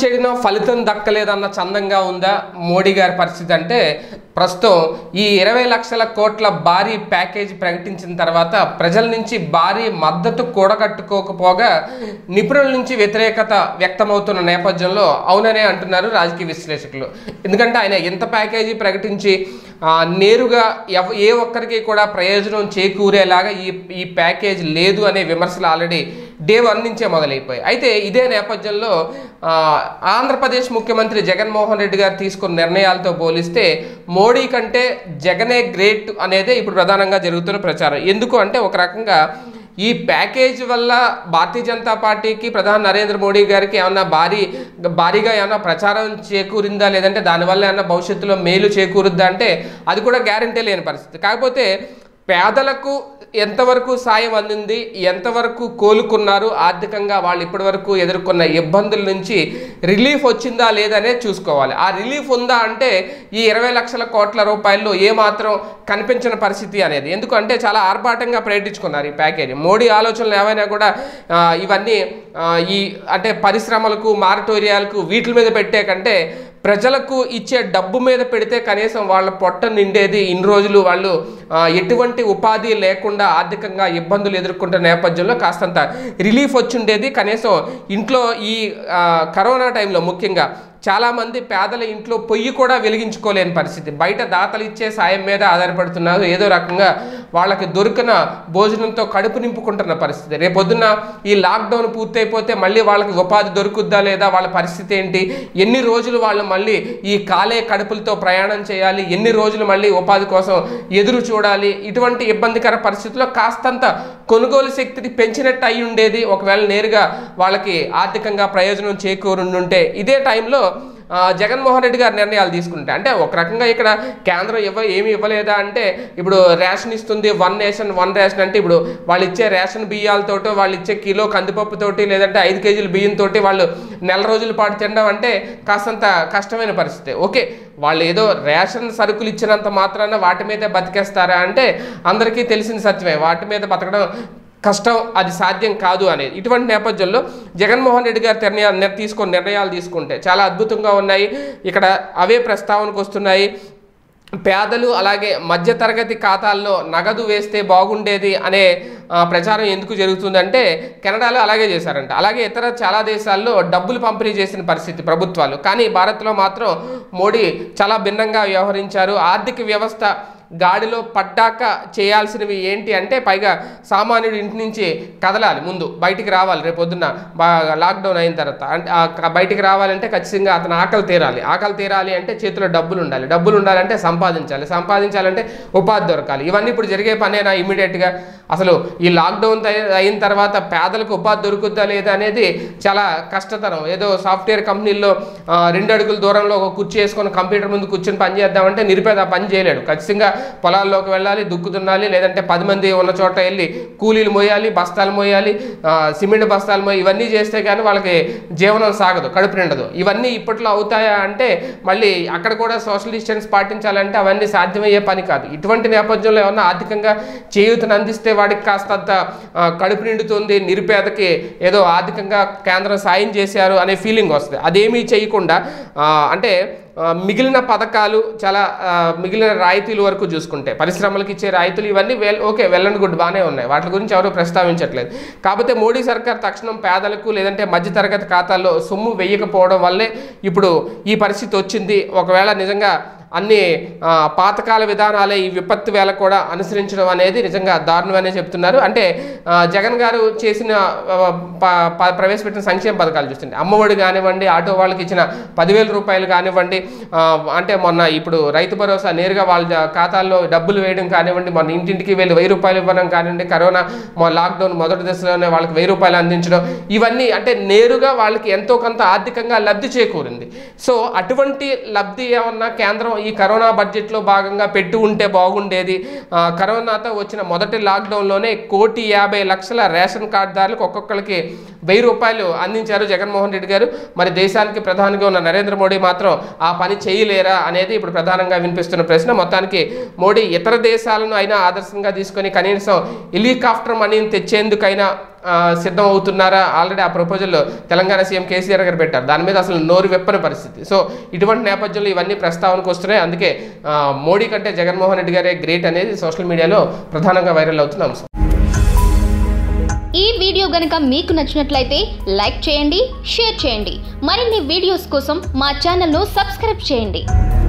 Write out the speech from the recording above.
చెడినా ఫలితం దక్కలేదన్న చందంగా ఉందా మోడీ గారి పరిస్థితి అంటే ప్రస్తుతం ఈ ఇరవై లక్షల కోట్ల భారీ ప్యాకేజీ ప్రకటించిన తర్వాత ప్రజల నుంచి భారీ మద్దతు కూడగట్టుకోకపోగా నిపుణుల నుంచి వ్యతిరేకత వ్యక్తమవుతున్న నేపథ్యంలో అవుననే అంటున్నారు రాజకీయ విశ్లేషకులు ఎందుకంటే ఆయన ఎంత ప్యాకేజీ ప్రకటించి ఆ, నేరుగా ఎవ ఏ ఒక్కరికి కూడా ప్రయోజనం చేకూరేలాగా ఈ ఈ ప్యాకేజ్ లేదు అనే విమర్శలు ఆల్రెడీ డే వన్ నుంచే మొదలైపోయాయి అయితే ఇదే నేపథ్యంలో ఆ, ఆంధ్రప్రదేశ్ ముఖ్యమంత్రి జగన్మోహన్ రెడ్డి గారు తీసుకున్న నిర్ణయాలతో పోలిస్తే మోడీ కంటే జగనే గ్రేట్ అనేదే ఇప్పుడు ప్రధానంగా జరుగుతున్న ప్రచారం ఎందుకు అంటే ఒక రకంగా ఈ ప్యాకేజ్ వల్ల భారతీయ జనతా పార్టీకి ప్రధాని నరేంద్ర మోడీ గారికి ఏమన్నా భారీ భారీగా ఏమన్నా ప్రచారం చేకూరిందా లేదంటే దానివల్ల ఏమన్నా భవిష్యత్తులో మేలు చేకూరుద్దా అంటే అది కూడా గ్యారంటీ లేని పరిస్థితి కాకపోతే పేదలకు ఎంతవరకు సాయం అందింది ఎంతవరకు కోలుకున్నారు ఆర్థికంగా వాళ్ళు ఇప్పటివరకు ఎదుర్కొన్న ఇబ్బందుల నుంచి రిలీఫ్ వచ్చిందా లేదనే చూసుకోవాలి ఆ రిలీఫ్ ఉందా అంటే ఈ ఇరవై లక్షల కోట్ల రూపాయల్లో ఏమాత్రం కనిపించిన పరిస్థితి అనేది ఎందుకంటే చాలా ఆర్భాటంగా ప్రకటించుకున్నారు ఈ ప్యాకేజీ మోడీ ఆలోచనలు ఏవైనా కూడా ఆ, ఇవన్నీ ఆ, ఈ అంటే పరిశ్రమలకు మారటోరియాలకు వీటి మీద పెట్టే కంటే ప్రజలకు ఇచ్చే డబ్బు మీద పెడితే కనీసం వాళ్ళ పొట్ట నిండేది ఇన్ని రోజులు వాళ్ళు ఆ, ఎటువంటి ఉపాధి లేకుండా ఆర్థికంగా ఇబ్బందులు ఎదుర్కొంటున్న నేపథ్యంలో కాస్తంత రిలీఫ్ వచ్చిండేది కనీసం ఇంట్లో ఈ ఆ, కరోనా టైంలో ముఖ్యంగా చాలామంది పేదల ఇంట్లో పొయ్యి కూడా వెలిగించుకోలేని పరిస్థితి బయట దాతలు ఇచ్చే సాయం మీద ఆధారపడుతున్నారు ఏదో రకంగా వాళ్ళకి దొరికిన భోజనంతో కడుపు నింపుకుంటున్న పరిస్థితి రేపొద్దున ఈ లాక్డౌన్ పూర్తయిపోతే మళ్ళీ వాళ్ళకి ఉపాధి దొరుకుద్దా లేదా వాళ్ళ పరిస్థితి ఏంటి ఎన్ని రోజులు వాళ్ళు మళ్ళీ ఈ కాలే కడుపులతో ప్రయాణం చేయాలి ఎన్ని రోజులు మళ్ళీ ఉపాధి కోసం ఎదురు చూడాలి ఇటువంటి ఇబ్బందికర పరిస్థితుల్లో కాస్తంత కొనుగోలు శక్తిని పెంచినట్టు అయి ఉండేది ఒకవేళ నేరుగా వాళ్ళకి ఆర్థికంగా ప్రయోజనం చేకూరుండుంటే ఇదే టైంలో ఆ, జగన్మోహన్ రెడ్డి గారు నిర్ణయాలు తీసుకుంటే అంటే ఒక రకంగా ఇక్కడ కేంద్రం ఇవ్వ ఏమి ఇవ్వలేదా అంటే ఇప్పుడు రేషన్ ఇస్తుంది వన్ నేషన్ వన్ రేషన్ అంటే ఇప్పుడు వాళ్ళు ఇచ్చే రేషన్ బియ్యాలతోటో వాళ్ళు ఇచ్చే కిలో కందిపప్పుతోటి లేదంటే ఐదు కేజీల బియ్యంతో వాళ్ళు నెల రోజుల పాటు తినడం అంటే కాస్తంత కష్టమైన పరిస్థితి ఓకే వాళ్ళు ఏదో రేషన్ సరుకులు ఇచ్చినంత మాత్రాన వాటి మీదే బతికేస్తారా అంటే అందరికీ తెలిసిన సత్యమే వాటి మీద బతకడం కష్టం అది సాధ్యం కాదు అనేది ఇటువంటి నేపథ్యంలో జగన్మోహన్ రెడ్డి గారు నిర్ణయాలు నిర్- తీసుకొని నిర్ణయాలు తీసుకుంటే చాలా అద్భుతంగా ఉన్నాయి ఇక్కడ అవే ప్రస్తావనకు వస్తున్నాయి పేదలు అలాగే మధ్యతరగతి ఖాతాల్లో నగదు వేస్తే బాగుండేది అనే ఆ, ప్రచారం ఎందుకు జరుగుతుందంటే కెనడాలో అలాగే చేశారంట అలాగే ఇతర చాలా దేశాల్లో డబ్బులు పంపిణీ చేసిన పరిస్థితి ప్రభుత్వాలు కానీ భారత్లో మాత్రం మోడీ చాలా భిన్నంగా వ్యవహరించారు ఆర్థిక వ్యవస్థ గాడిలో పడ్డాక చేయాల్సినవి ఏంటి అంటే పైగా సామాన్యుడు ఇంటి నుంచి కదలాలి ముందు బయటికి రావాలి రేపు పొద్దున్న బాగా లాక్డౌన్ అయిన తర్వాత అంటే ఆ క- బయటికి రావాలంటే ఖచ్చితంగా అతను ఆకలి తీరాలి ఆకలి తీరాలి అంటే చేతిలో డబ్బులు ఉండాలి డబ్బులు ఉండాలంటే సంపాదించాలి సంపాదించాలంటే ఉపాధి దొరకాలి ఇవన్నీ ఇప్పుడు జరిగే పనేనా ఇమీడియట్గా అసలు ఈ లాక్డౌన్ తయ- అయిన తర్వాత పేదలకు ఉపాధి దొరుకుద్దా లేదా అనేది చాలా కష్టతరం ఏదో సాఫ్ట్వేర్ కంపెనీల్లో ఆ, రెండు అడుగుల దూరంలో ఒక కుర్చీ వేసుకొని కంప్యూటర్ ముందు కూర్చొని పని చేద్దామంటే నిరుపేద ఆ పని చేయలేడు ఖచ్చితంగా పొలాల్లోకి వెళ్ళాలి దుక్కు దున్నాలి లేదంటే పది మంది ఉన్న చోట వెళ్ళి కూలీలు మోయాలి బస్తాలు మోయాలి ఆ, సిమెంట్ బస్తాలు మోయి ఇవన్నీ చేస్తే కానీ వాళ్ళకి జీవనం సాగదు కడుపు నిండదు ఇవన్నీ ఇప్పట్లో అవుతాయా అంటే మళ్ళీ అక్కడ కూడా సోషల్ డిస్టెన్స్ పాటించాలంటే అవన్నీ సాధ్యమయ్యే పని కాదు ఇటువంటి నేపథ్యంలో ఏమన్నా ఆర్థికంగా చేయూతను అందిస్తే వాడికి కాస్తంత ఆ, కడుపు నిండుతుంది నిరుపేదకి ఏదో ఆర్థికంగా కేంద్రం సాయం చేశారు అనే ఫీలింగ్ వస్తుంది అదేమీ చేయకుండా ఆ, అంటే ఆ, మిగిలిన పథకాలు చాలా ఆ, మిగిలిన రాయితీల వరకు చూసుకుంటే పరిశ్రమలకు ఇచ్చే రాయితీలు ఇవన్నీ well okay well and good బాగానే ఉన్నాయి వాటి గురించి ఎవరు ప్రస్తావించట్లేదు కాకపోతే మోడీ సర్కార్ తక్షణం పేదలకు లేదంటే మధ్యతరగతి ఖాతాల్లో సొమ్ము వేయకపోవడం వల్లే ఇప్పుడు ఈ పరిస్థితి వచ్చింది ఒకవేళ నిజంగా అన్ని ఆ, పాతకాల విధానాలే ఈ విపత్తు వేళ కూడా అనుసరించడం అనేది నిజంగా దారుణమనే చెప్తున్నారు అంటే ఆ, జగన్ గారు చేసిన ఆ, ప- ప- ప్రవేశపెట్టిన సంక్షేమ పథకాలు చూస్తుంటే అమ్మఒడి కానివ్వండి ఆటో వాళ్ళకి ఇచ్చిన పదివేల రూపాయలు కానివ్వండి ఆ, అంటే మొన్న ఇప్పుడు రైతు భరోసా నేరుగా వాళ్ళ ఖాతాల్లో డబ్బులు వేయడం కానివ్వండి మొన్న ఇంటింటికి వెళ్ళి వెయ్యి రూపాయలు ఇవ్వడం కానివ్వండి కరోనా మొ లాక్డౌన్ మొదటి దశలోనే వాళ్ళకి వెయ్యి రూపాయలు అందించడం ఇవన్నీ అంటే నేరుగా వాళ్ళకి ఎంతో కొంత ఆర్థికంగా లబ్ధి చేకూరింది సో అటువంటి లబ్ధి ఏమన్నా కేంద్రం ఈ కరోనా బడ్జెట్లో భాగంగా పెట్టి ఉంటే బాగుండేది ఆ, కరోనాతో వచ్చిన మొదటి లాక్డౌన్లోనే కోటి యాభై లక్షల రేషన్ కార్డుదారులకు ఒక్కొక్కరికి వెయ్యి రూపాయలు అందించారు జగన్మోహన్ రెడ్డి గారు మరి దేశానికి ప్రధానిగా ఉన్న నరేంద్ర మోడీ మాత్రం ఆ పని చేయలేరా అనేది ఇప్పుడు ప్రధానంగా వినిపిస్తున్న ప్రశ్న మొత్తానికి మోడీ ఇతర దేశాలను అయినా ఆదర్శంగా తీసుకొని కనీసం హెలికాప్టర్ మనీని తెచ్చేందుకైనా ఆ, సిద్ధం అవుతున్నారా ఆల్రెడీ ఆ ప్రపోజల్ తెలంగాణ సీఎం కేసీఆర్ గారు పెట్టారు దాని మీద అసలు నోరు వెప్పని పరిస్థితి సో ఇటువంటి నేపథ్యంలో ఇవన్నీ ప్రస్తావనకు వస్తున్నాయి అందుకే ఆ, మోడీ కంటే జగన్మోహన్ రెడ్డి గారే గ్రేట్ అనేది సోషల్ మీడియాలో ప్రధానంగా వైరల్ అవుతున్న అంశం ఈ వీడియో గనుక మీకు నచ్చినట్లయితే లైక్ చేయండి షేర్ చేయండి మరిన్ని వీడియోస్ కోసం మా ఛానల్ను సబ్స్క్రైబ్ చేయండి